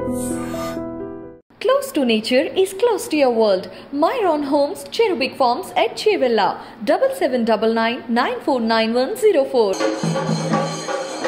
Close to nature is close to your world. Myron Homes, Cherubic Farms at Chevilla, 7799 949104.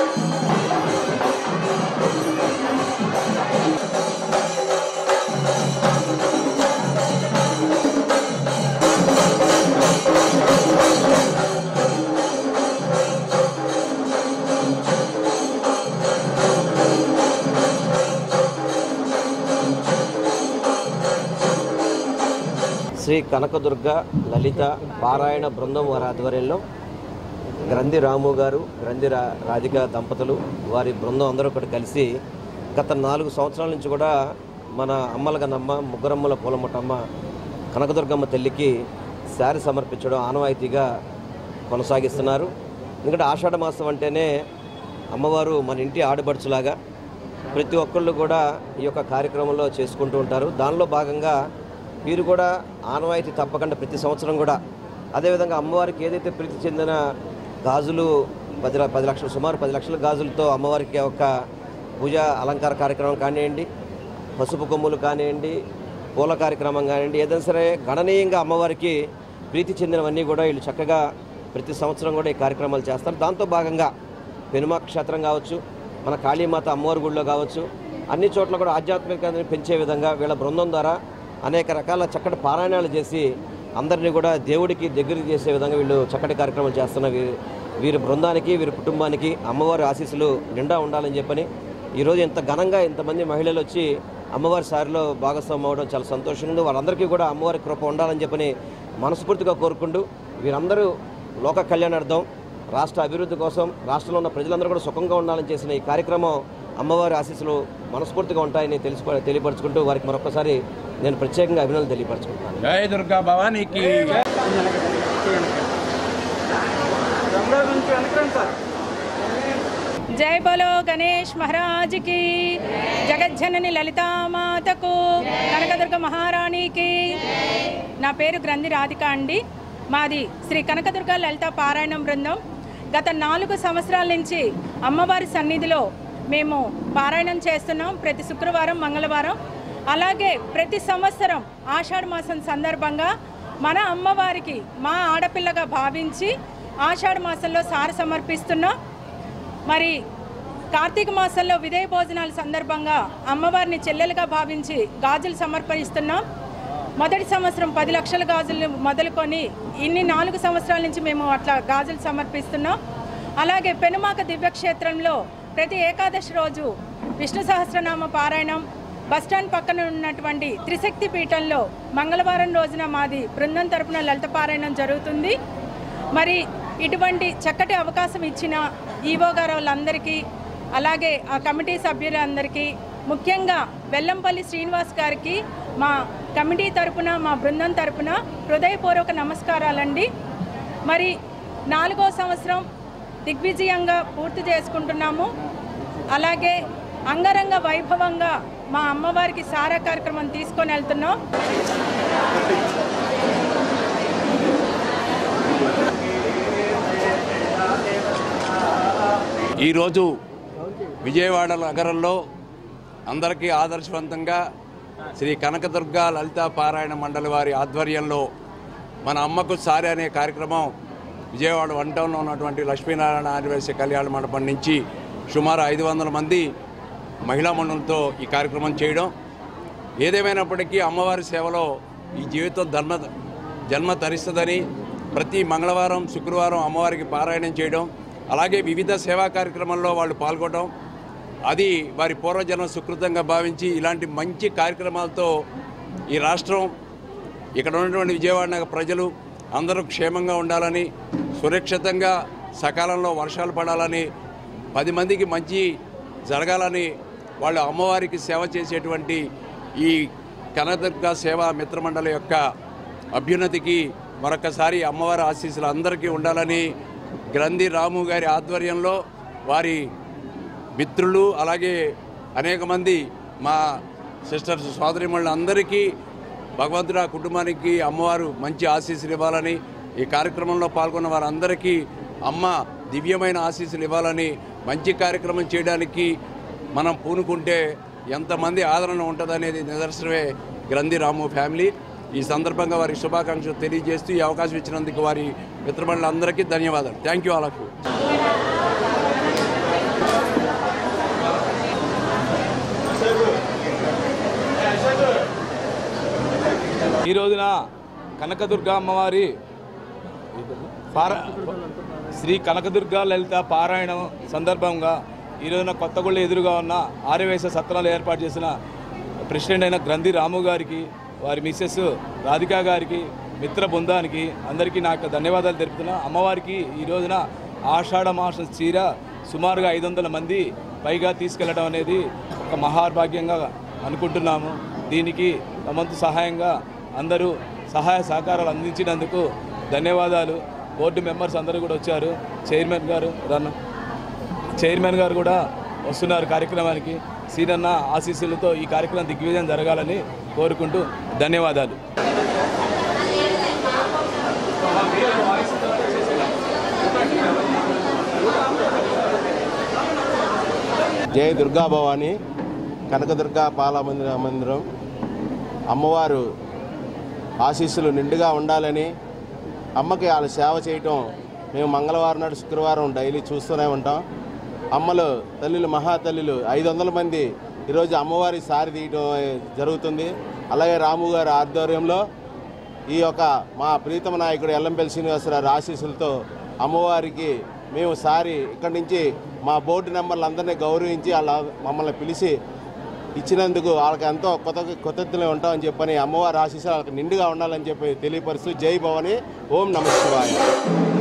Shri Kanakadurga లలిత పారాయణ బృందం వారి ఆధ్వర్యంలో గ్రంథి రాము గారు గ్రంథి రా రాధిక దంపతులు వారి బృందం అందరూ ఒకటి కలిసి గత నాలుగు సంవత్సరాల నుంచి కూడా మన అమ్మల గన్నమ్మ ముగ్గురమ్మల పూలముట్టమ్మ కనకదుర్గమ్మ తల్లికి శారీ సమర్పించడం ఆనవాయితీగా కొనసాగిస్తున్నారు ఎందుకంటే ఆషాఢ మాసం అంటేనే అమ్మవారు మన ఇంటి ఆడబడుచులాగా ప్రతి ఒక్కళ్ళు కూడా ఈ యొక్క కార్యక్రమంలో చేసుకుంటూ ఉంటారు దానిలో భాగంగా వీరు కూడా ఆనవాయితీ తప్పకుండా ప్రతి సంవత్సరం కూడా అదేవిధంగా అమ్మవారికి ఏదైతే ప్రీతి చెందిన గాజులు పది ల- పది లక్షలు సుమారు పది లక్షల గాజులతో అమ్మవారికి ఒక పూజ అలంకార కార్యక్రమం కానివ్వండి పసుపు కొమ్ములు కానివ్వండి పూల కార్యక్రమం కానివ్వండి ఏదైనా సరే గణనీయంగా అమ్మవారికి ప్రీతి చెందినవన్నీ కూడా వీళ్ళు చక్కగా ప్రతి సంవత్సరం కూడా ఈ కార్యక్రమాలు చేస్తారు దాంతో భాగంగా పెనుమా క్షేత్రం కావచ్చు మన కాళీమాత అమ్మవారి గుడిలో కావచ్చు అన్ని చోట్ల కూడా ఆధ్యాత్మికతని పెంచే విధంగా వీళ్ళ బృందం ద్వారా అనేక రకాల చక్కటి పారాయణాలు చేసి అందరినీ కూడా దేవుడికి దగ్గరికి చేసే విధంగా వీళ్ళు చక్కటి కార్యక్రమాలు చేస్తున్న వీరి వీరి బృందానికి వీరి కుటుంబానికి అమ్మవారి ఆశీస్సులు నిండా ఉండాలని చెప్పని ఈరోజు ఇంత ఘనంగా ఇంతమంది మహిళలు వచ్చి అమ్మవారి సారిలో భాగస్వామ్యం అవ్వడం చాలా సంతోషంగా ఉంది వాళ్ళందరికీ కూడా అమ్మవారి కృప ఉండాలని చెప్పని మనస్ఫూర్తిగా కోరుకుంటూ వీరందరూ లోక కళ్యాణార్థం రాష్ట్ర అభివృద్ధి కోసం రాష్ట్రంలో ఉన్న ప్రజలందరూ కూడా సుఖంగా ఉండాలని చేసిన ఈ కార్యక్రమం అమ్మవారి ఆశీస్సులు మనస్ఫూర్తిగా ఉంటాయని తెలిసి తెలియపరచుకుంటూ వారికి మరొకసారి నేను ప్రత్యేకంగా అభినందనలు తెలియపరచుకుంటున్నాను జయ దుర్గా భవానీకి జై బలో గణేష్ మహారాజ్కి జగజ్జనని లలితామాతకు కనకదుర్గ మహారాణికి నా పేరు గ్రంథి రాధిక అండి మాది శ్రీ కనకదుర్గ లలిత పారాయణం బృందం గత నాలుగు సంవత్సరాల నుంచి అమ్మవారి సన్నిధిలో మేము పారాయణం చేస్తున్నాం ప్రతి శుక్రవారం మంగళవారం అలాగే ప్రతి సంవత్సరం ఆషాఢ మాసం సందర్భంగా మన అమ్మవారికి మా ఆడపిల్లగా భావించి ఆషాఢ మాసంలో సార సమర్పిస్తున్నాం మరి కార్తీక మాసంలో విదయ భోజనాల సందర్భంగా అమ్మవారిని చెల్లెలుగా భావించి గాజులు సమర్పిస్తున్నాం మొదటి సంవత్సరం పది లక్షల గాజులు మొదలుకొని ఇన్ని నాలుగు సంవత్సరాల నుంచి మేము అట్లా గాజులు సమర్పిస్తున్నాం అలాగే పెనుమాక దివ్యక్షేత్రంలో ప్రతి ఏకాదశి రోజు విష్ణు సహస్రనామ పారాయణం బస్టాండ్ పక్కన ఉన్నటువంటి త్రిశక్తి పీఠంలో మంగళవారం రోజున మాది బృందం తరపున లలిత పారాయణం జరుగుతుంది మరి ఇటువంటి చక్కటి అవకాశం ఇచ్చిన ఈవో గారు వాళ్ళందరికీ అలాగే ఆ కమిటీ సభ్యులందరికీ ముఖ్యంగా వెల్లంపల్లి శ్రీనివాస్ గారికి మా కమిటీ తరపున మా బృందం తరపున హృదయపూర్వక నమస్కారాలండి మరి నాలుగో సంవత్సరం దిగ్విజయంగా పూర్తి చేసుకుంటున్నాము అలాగే అంగరంగ వైభవంగా మా అమ్మవారికి సారా కార్యక్రమం తీసుకొని వెళ్తున్నాం ఈరోజు విజయవాడ నగరంలో అందరికీ ఆదర్శవంతంగా శ్రీ కనకదుర్గ లలిత పారాయణ మండలి వారి ఆధ్వర్యంలో మన అమ్మకు సారి అనే కార్యక్రమం విజయవాడ వన్ టౌన్లో ఉన్నటువంటి లక్ష్మీనారాయణ ఆదివాసీ కళ్యాణ మండపం నుంచి సుమారు ఐదు వందల మంది మహిళా మండలంతో ఈ కార్యక్రమం చేయడం ఏదేమైనప్పటికీ అమ్మవారి సేవలో ఈ జీవితం ధర్మ జన్మ తరిస్తుందని ప్రతి మంగళవారం శుక్రవారం అమ్మవారికి పారాయణం చేయడం అలాగే వివిధ సేవా కార్యక్రమాల్లో వాళ్ళు పాల్గొనడం అది వారి పూర్వజన్మ సుకృతంగా భావించి ఇలాంటి మంచి కార్యక్రమాలతో ఈ రాష్ట్రం ఇక్కడ ఉన్నటువంటి విజయవాడ నగర ప్రజలు అందరూ క్షేమంగా ఉండాలని సురక్షితంగా సకాలంలో వర్షాలు పడాలని పది మందికి మంచి జరగాలని వాళ్ళు అమ్మవారికి సేవ చేసేటువంటి ఈ కనదుర్గ సేవా మిత్రమండలి యొక్క అభ్యున్నతికి మరొకసారి అమ్మవారి ఆశీస్సులు అందరికీ ఉండాలని గ్రంథి రాము గారి ఆధ్వర్యంలో వారి మిత్రులు అలాగే అనేక మంది మా సిస్టర్స్ సోదరిమణులు అందరికీ భగవంతుడు ఆ కుటుంబానికి అమ్మవారు మంచి ఆశీస్సులు ఇవ్వాలని ఈ కార్యక్రమంలో పాల్గొన్న వారందరికీ అమ్మ దివ్యమైన ఆశీస్సులు ఇవ్వాలని మంచి కార్యక్రమం చేయడానికి మనం పూనుకుంటే ఎంతమంది ఆదరణ ఉంటుందనేది నిదర్శనమే గ్రంథి రాము ఫ్యామిలీ ఈ సందర్భంగా వారికి శుభాకాంక్షలు తెలియజేస్తూ ఈ అవకాశం ఇచ్చినందుకు వారి మిత్రమండలందరికీ ధన్యవాదాలు thank you all of you ఈ రోజున కనకదుర్గ అమ్మవారి పార శ్రీ కనకదుర్గ లలిత పారాయణం సందర్భంగా ఈ రోజున కొత్తగూళ్ళ ఎదురుగా ఉన్న ఆర్యవేశ సత్రాలు ఏర్పాటు చేసిన ప్రెసిడెంట్ అయిన గ్రంథి రాము గారికి వారి మిస్సెస్ రాధికా గారికి మిత్ర బృందానికి అందరికీ నాకు ధన్యవాదాలు తెలుపుతున్నా అమ్మవారికి ఈ రోజున ఆషాఢ మాసం చీర సుమారుగా ఐదు వందల మంది పైగా తీసుకెళ్లడం అనేది ఒక మహాభాగ్యంగా అనుకుంటున్నాము దీనికి తమంతు సహాయంగా అందరూ సహాయ సహకారాలు అందించినందుకు ధన్యవాదాలు బోర్డు మెంబర్స్ అందరూ కూడా వచ్చారు చైర్మన్ గారు రన్ చైర్మన్ గారు కూడా వస్తున్నారు కార్యక్రమానికి సీనన్న ఆశీస్సులతో ఈ కార్యక్రమం దిగ్విజయం జరగాలని కోరుకుంటూ ధన్యవాదాలు జయ దుర్గా భవాని కనకదుర్గా పాల మందిర మందిరం అమ్మవారు ఆశీస్సులు నిండుగా ఉండాలని అమ్మకి వాళ్ళ సేవ చేయటం మేము మంగళవారం నాడు శుక్రవారం డైలీ చూస్తూనే ఉంటాం అమ్మలు తల్లులు మహాతల్లులు ఐదు వందల మంది ఈరోజు అమ్మవారి సారి తీయటం జరుగుతుంది అలాగే రాము గారి ఆధ్వర్యంలో ఈ యొక్క మా ప్రీతమ నాయకుడు ఎల్లంపల్లి శ్రీనివాసరావు ఆశీస్సులతో అమ్మవారికి మేము సారి ఇక్కడి నుంచి మా బోర్డు నెంబర్లు అందరినీ గౌరవించి వాళ్ళ మమ్మల్ని పిలిచి ఇచ్చినందుకు వాళ్ళకి ఎంతో కొత్త కృతజ్ఞతలు ఉంటామని చెప్పని అమ్మవారి ఆశీస్సులు వాళ్ళకి నిండుగా ఉండాలని చెప్పి తెలియపరుస్తూ జై భవాని ఓం నమ శివాయ